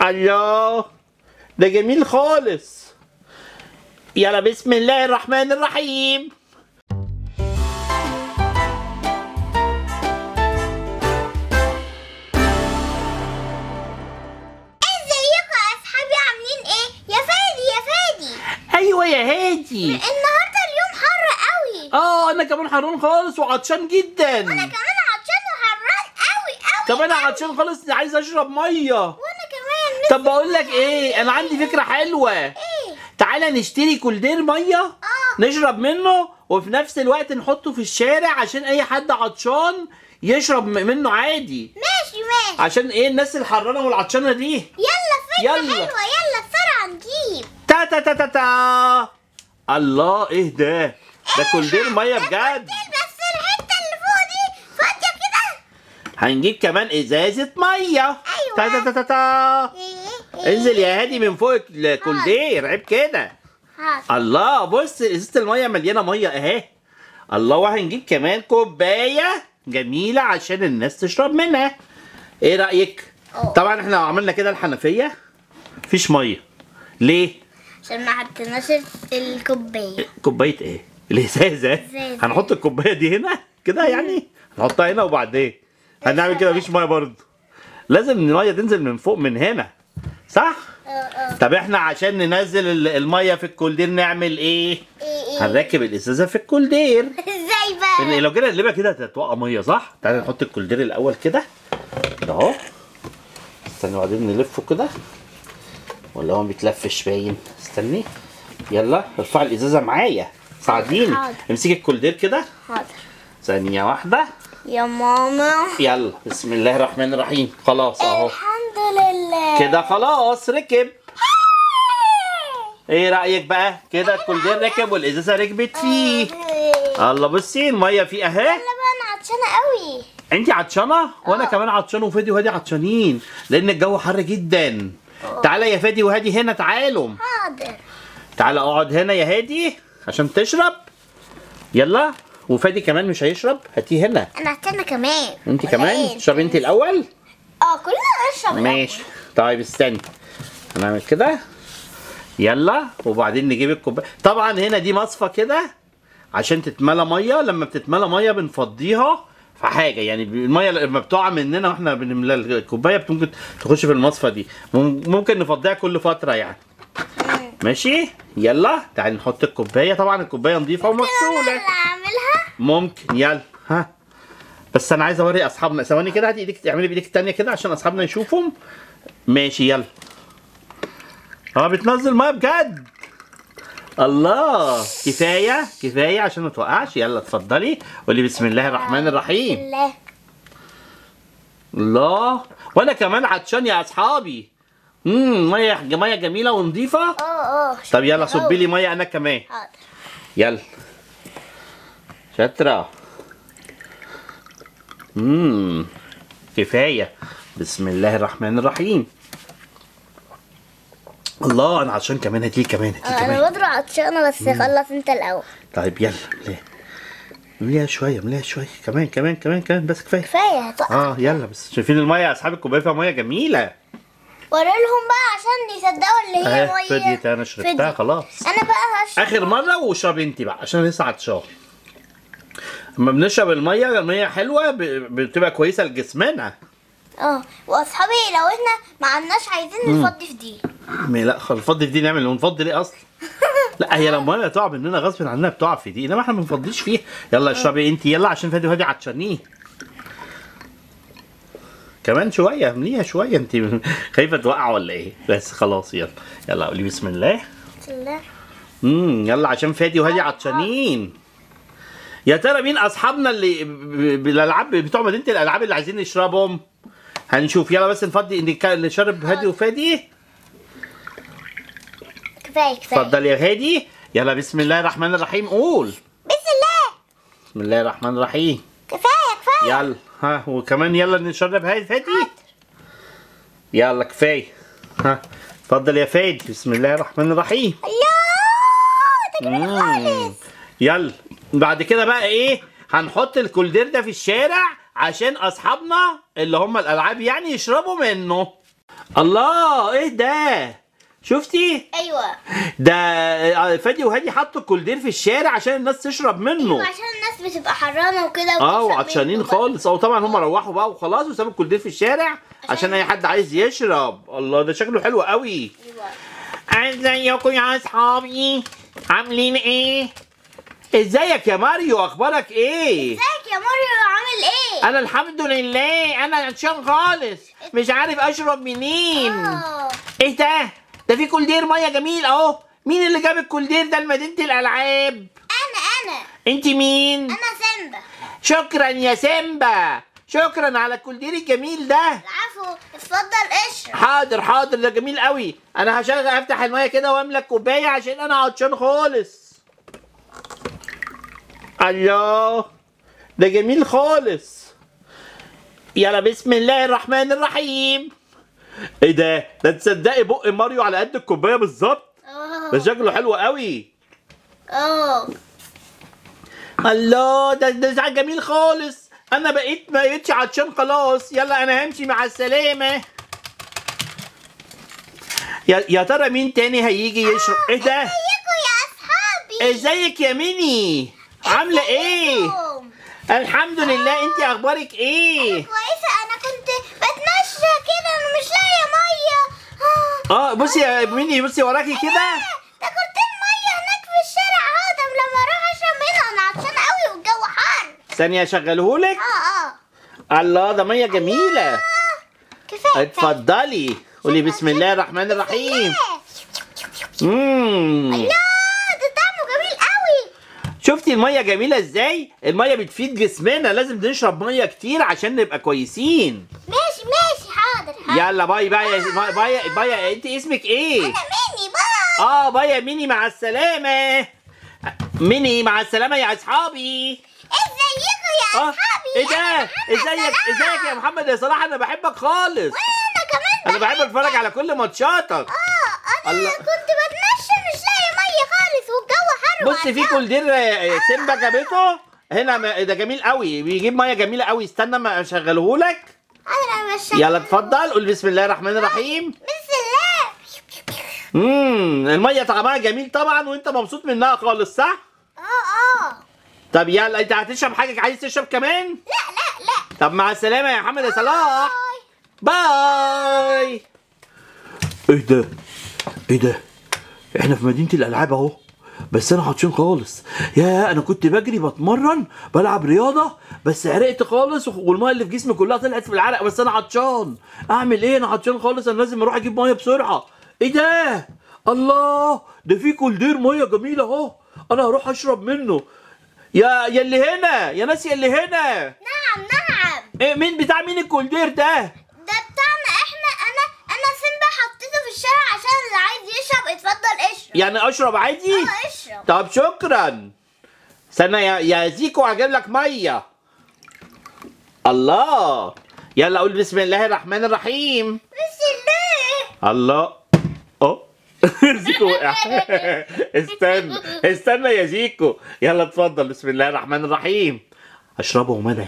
الله ده جميل خالص يلا بسم الله الرحمن الرحيم ازيكم يا اصحابي عاملين ايه يا فادي يا فادي ايوه يا هادي النهارده اليوم حر قوي اه انا كمان حرون خالص وعطشان جدا انا كمان عطشان وحران قوي قوي طب انا عطشان خالص عايز اشرب ميه وانا كمان طب بقول لك ايه انا عندي فكره حلوه ايه تعالى نشتري كولدير ميه اه نشرب منه وفي نفس الوقت نحطه في الشارع عشان اي حد عطشان يشرب م- منه عادي ماشي ماشي عشان ايه الناس الحرانه والعطشانه دي يلا فكرة يلا. حلوة يلا بسرعة نجيب تا تا تا تا تا الله ايه ده ده كولدير ميه بجد بس الحتة اللي فوق دي فاضية كده هنجيب كمان ازازه ميه تا تا تا تا تا ايه انزل يا هادي من فوق الكولدير عيب كده حاضر الله بص ازازه الميه مليانه ميه اهي الله وهنجيب كمان كوبايه جميله عشان الناس تشرب منها ايه رايك أوه. طبعا احنا لو عملنا كده الحنفيه مفيش ميه ليه عشان ما حطيناش الكوباية كوبايه ايه الازازه إزازة. هنحط الكوبايه دي هنا كده يعني هنحطها هنا وبعدين هنعمل كده مفيش ميه برضه لازم الميه تنزل من فوق من هنا صح اه اه طب احنا عشان ننزل ال- الميه في الكولدير نعمل ايه ايه ايه هنركب الازازه في الكولدير ازاي لان بقى لو جينا نقلبها كده هتتوقع ميه صح تعالى نحط الكولدير الاول كده كده اهو استنى وبعدين نلفه كده ولا هو بيتلفش باين استني يلا ارفع الازازه معايا ساعديني حاضر. امسكي الكولدير كده حاضر ثانيه واحده يا ماما يلا بسم الله الرحمن الرحيم خلاص اهو الحمد لله كده خلاص ركب ايه رايك بقى كده الكولدير ركب والازازه ركبت فيه الله بصي الميه فيه اهي يلا بقى انا عطشانة قوي انت عطشانه وانا آه. كمان عطشان وفادي وهادي عطشانين لان الجو حر جدا تعالى يا فادي وهادي هنا تعالوا حاضر تعالى اقعد هنا يا هادي عشان تشرب يلا وفادي كمان مش هيشرب هاتيه هنا انا عطشانة كمان انت ولا كمان إيه؟ اشربي انت الاول اه كلنا نشرب ماشي طيب استني هنعمل كده يلا وبعدين نجيب الكوبايه طبعا هنا دي مصفى كده عشان تتملى ميه لما بتتملى ميه بنفضيها في حاجه يعني الميه لما بتقع مننا واحنا بنملى الكوبايه ممكن تخش في المصفى دي مم- ممكن نفضيها كل فتره يعني مم. ماشي يلا تعالي نحط الكوبايه طبعا الكوبايه نظيفه انا ومغسوله اللي اعملها ممكن يلا ها بس انا عايز اوري اصحابنا ثواني كده هاتي ايدك اعملي بايدك التانية كده عشان اصحابنا يشوفهم ماشي يلا اه بتنزل ميه بجد الله كفايه كفايه عشان ما توقعش يلا اتفضلي قولي بسم الله الرحمن الرحيم الله الله وانا كمان عطشان يا اصحابي امم ميه ميه جميله ونظيفه اه اه طب يلا صبي لي ميه انا كمان حاضر يلا شاطرة امم كفاية بسم الله الرحمن الرحيم الله انا عشان كمان هاتي كمان هاتي اه كمان انا بدر عطشانة بس خلص انت الاول طيب يلا مليها مليها شوية مليها شوية كمان كمان كمان كمان بس كفاية كفاية هتوقع اه يلا بس شايفين المية يا اصحاب الكوباية فيها مية جميلة وري لهم بقى عشان يصدقوا اللي هي اهي مية فديت انا شربتها فديت. خلاص انا بقى هشرب اخر مره واشرب انت بقى عشان لسه عطشان اما بنشرب الميه الميه حلوه ب- بتبقى كويسه لجسمنا اه واصحابي لو احنا ما عندناش عايزين نفضي في دي م- لا خل- نفضي في دي نعمل ونفضي ليه اصلا لا هي لما الميه تقع مننا غصب عننا بتقع في دي انما احنا ما بنفضيش فيها يلا اشربي انت يلا عشان فادي وهادي عطشانين كمان شويه امليها شويه انت خايفه توقع ولا ايه بس خلاص يلا يلا قولي بسم الله بسم الله امم يلا عشان فادي وهادي عطشانين يا ترى مين اصحابنا اللي ب- ب- بالالعاب بتوع مدينه الالعاب اللي عايزين نشربهم هنشوف يلا بس نفضي ان كان اللي شرب هادي وفادي كفاية كفاية اتفضل يا هادي يلا بسم الله الرحمن الرحيم قول بسم الله بسم الله الرحمن الرحيم كفاية كفاية يلا ها وكمان يلا نشرب هادي فادي يلا كفايه ها اتفضل يا فادي بسم الله الرحمن الرحيم الله ده جميل مم. خالص يلا بعد كده بقى ايه هنحط الكولدير ده في الشارع عشان اصحابنا اللي هم الالعاب يعني يشربوا منه الله ايه ده شفتي ايوه ده آه، فادي وهادي حطوا الكولدير في الشارع عشان الناس تشرب منه عشان الناس بتبقى حرانه وكده اه وبتشرب وعطشانين منه. خالص او طبعا هم روحوا بقى وخلاص وسابوا الكولدير في الشارع عشان اي حد عايز يشرب الله ده شكله حلو قوي ايوه ازيكم يا اصحابي عاملين ايه ازيك يا ماريو اخبارك ايه ازيك يا ماريو عامل ايه؟ انا الحمد لله انا عطشان خالص مش عارف اشرب منين اه ايه ده ده في كولدير ميه جميل اهو مين اللي جاب الكولدير ده لمدينه الالعاب انا انا انت مين انا سامبا شكرا يا سيمبا شكرا على الكولدير الجميل ده العفو اتفضل اشرب حاضر حاضر ده جميل قوي انا هشغل افتح الميه كده واملى كوبايه عشان انا عطشان خالص الله ده جميل خالص يلا بسم الله الرحمن الرحيم ايه ده ده تصدقي بق ماريو على قد الكوبايه بالظبط ده اه شكله حلو قوي اه الله ده ده ده جميل خالص انا بقيت ما بقيتش عطشان خلاص يلا انا همشي مع السلامه يا يا ترى مين تاني هيجي يشرب ايه ده ازيكم يا اصحابي ازيك يا ميني عامله ايه ازيكم؟ الحمد لله انت اخبارك ايه كويسه انا كنت بتمشى كده انا مش لاقيه ميه آه. اه بصي يا ميني بصي وراكي كده ده كورتين ميه هناك في الشارع اهو ده لما اروح اشرب منها انا عطشان قوي والجو حر ثانيه اشغلهولك اه اه الله ده ميه جميله كفايه اتفضلي قولي بسم الله الرحمن الرحيم امم لا ده طعمه جميل قوي شفتي الميه جميله ازاي الميه بتفيد جسمنا لازم نشرب ميه كتير عشان نبقى كويسين ماشي ماشي حاضر حاضر يلا باي باي يا- باي باي انت اسمك ايه انا ميني باي اه باي يا ميني مع السلامه ميني مع السلامه يا اصحابي ازيكم يا اه اصحابي ايه ده أنا محمد ازيك صلاح. ازيك يا محمد يا صلاح انا بحبك خالص انا كمان انا بحب اتفرج على كل ماتشاتك اه انا الله. كنت بتمشى مش لاقي ميه خالص والجو حر بص في وعطشان. كولدير آه، سيمبا جابته هنا م- ده جميل قوي بيجيب ميه جميله قوي استنى ما اشغله لك انا مش يلا اتفضل قول بسم الله الرحمن الرحيم بسم الله امم الميه طعمها جميل طبعا وانت مبسوط منها خالص صح اه اه طب يلا انت هتشرب حاجه عايز تشرب كمان لا لا لا طب مع السلامه يا محمد يا صلاح باي. باي ايه ده ايه ده احنا في مدينه الالعاب اهو بس انا عطشان خالص يا انا كنت بجري بتمرن بلعب رياضه بس عرقت خالص والميه اللي في جسمي كلها طلعت في العرق بس انا عطشان اعمل ايه انا عطشان خالص انا لازم اروح اجيب ميه بسرعه ايه ده الله ده في كولدير ميه جميله اهو انا هروح اشرب منه يا يا اللي هنا يا ناس يا اللي هنا نعم نعم إيه مين بتاع مين الكولدير ده ده بتاعنا احنا انا انا سيمبا حطيته في الشارع عشان اللي عايز يشرب اتفضل اشرب يعني اشرب عادي اه اشرب طب شكرا استنى يا يا زيكو هجيب لك ميه الله يلا قول بسم الله الرحمن الرحيم بسم الله الله اه زيكو وقع استنى استنى يا زيكو يلا اتفضل بسم الله الرحمن الرحيم اشربه مدى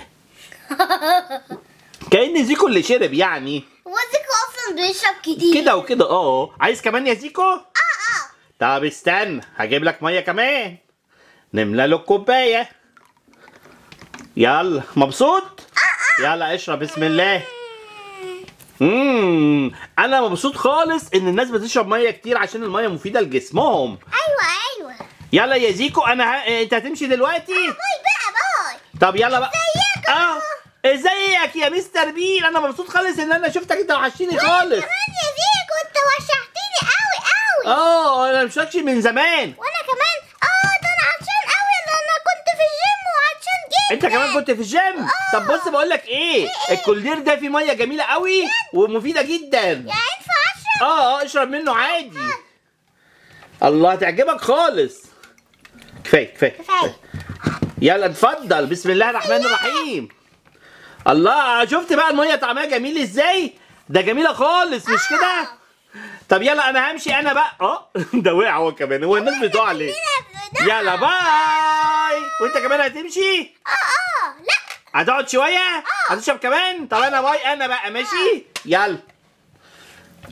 كأن زيكو اللي شرب يعني هو زيكو اصلا بيشرب كتير كده وكده اه عايز كمان يا زيكو اه اه طب استنى هجيب لك ميه كمان نملى له الكوبايه يلا مبسوط يلا اشرب بسم الله امم انا مبسوط خالص ان الناس بتشرب ميه كتير عشان الميه مفيده لجسمهم ايوه ايوه يلا يا زيكو انا ه... انت هتمشي دلوقتي باي بقى باي طب يلا بقى ازيك اه ازيك يا مستر بين انا مبسوط خالص ان انا شفتك انت وحشتني خالص كمان يا زيكو انت وشحتني قوي قوي اه انا مش شفتكش من زمان وانا كمان اه ده انا عطشان قوي ده انا كنت في الجيم وعطشان جدا انت كمان كنت في الجيم طب بص بقول لك ايه الكولدير ده فيه ميه جميله قوي ومفيده جدا يا ينفع اشرب اه اه اشرب منه عادي الله هتعجبك خالص كفايه كفايه كفايه يلا اتفضل بسم الله الرحمن الرحيم الله شفت بقى الميه طعمها جميل ازاي ده جميله خالص مش كده طب يلا انا همشي انا بقى اه ده وقع هو كمان هو الناس بتقع ليه يلا باي وانت كمان هتمشي اه اه لا هتقعد شويه هتشرب كمان طب انا باي انا بقى ماشي يلا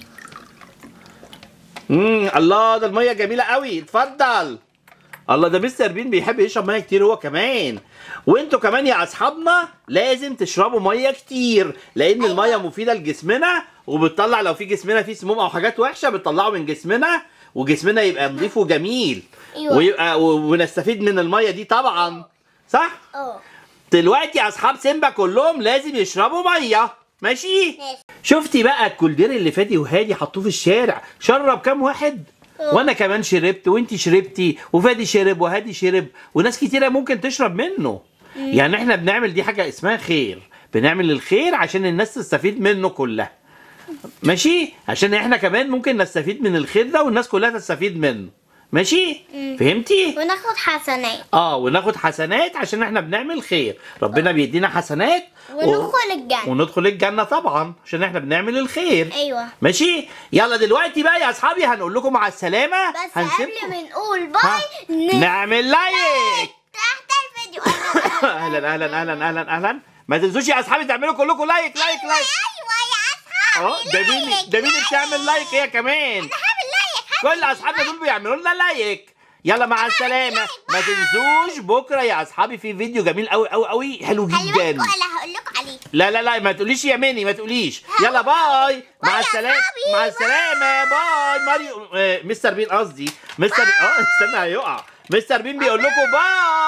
امم الله ده الميه جميله قوي اتفضل الله ده مستر بين بيحب يشرب ميه كتير هو كمان وانتوا كمان يا اصحابنا لازم تشربوا ميه كتير لان الميه مفيده لجسمنا وبتطلع لو في جسمنا فيه سموم او حاجات وحشه بتطلعه من جسمنا وجسمنا يبقى نظيف وجميل أيوة. ويبقى و- ونستفيد من الميه دي طبعا صح اه دلوقتي يا اصحاب سيمبا كلهم لازم يشربوا ميه ماشي ماشي شفتي بقى الكولدير اللي فادي وهادي حطوه في الشارع شرب كام واحد اه. وانا كمان شربت وانتي شربتي وفادي شرب وهادي شرب وناس كتيره ممكن تشرب منه يعني احنا بنعمل دي حاجه اسمها خير بنعمل الخير عشان الناس تستفيد منه كلها ماشي عشان احنا كمان ممكن نستفيد من الخير ده والناس كلها تستفيد منه ماشي فهمتي وناخد حسنات اه وناخد حسنات عشان احنا بنعمل خير ربنا بيدينا حسنات و- وندخل الجنة وندخل الجنة طبعا عشان احنا بنعمل الخير ايوه ماشي يلا دلوقتي بقى يا اصحابي هنقول لكم مع السلامة بس هنسيبكم. قبل ما نقول ها؟ باي ن- نعمل لايك تحت الفيديو اهلا اهلا اهلا اهلا اهلا ما تنسوش يا اصحابي تعملوا كلكم لايك لايك لايك ايوه يا اه اصحابي ده مين لايك، ده مين لايك. بتعمل لايك هي كمان هعمل لايك كل اصحابنا دول بيعملوا لنا لايك يلا مع السلامة ما تنسوش بكرة يا اصحابي في فيديو جميل قوي قوي قوي حلو خلي بالكوا جدا اللي هقول لكم عليه لا لا لا ما تقوليش يا ميني ما تقوليش يلا باي مع يا السلامة أصحابي، مع السلامة باي ماريو آه، مستر بين قصدي مستر اه استنى هيقع مستر بين بيقول لكم باي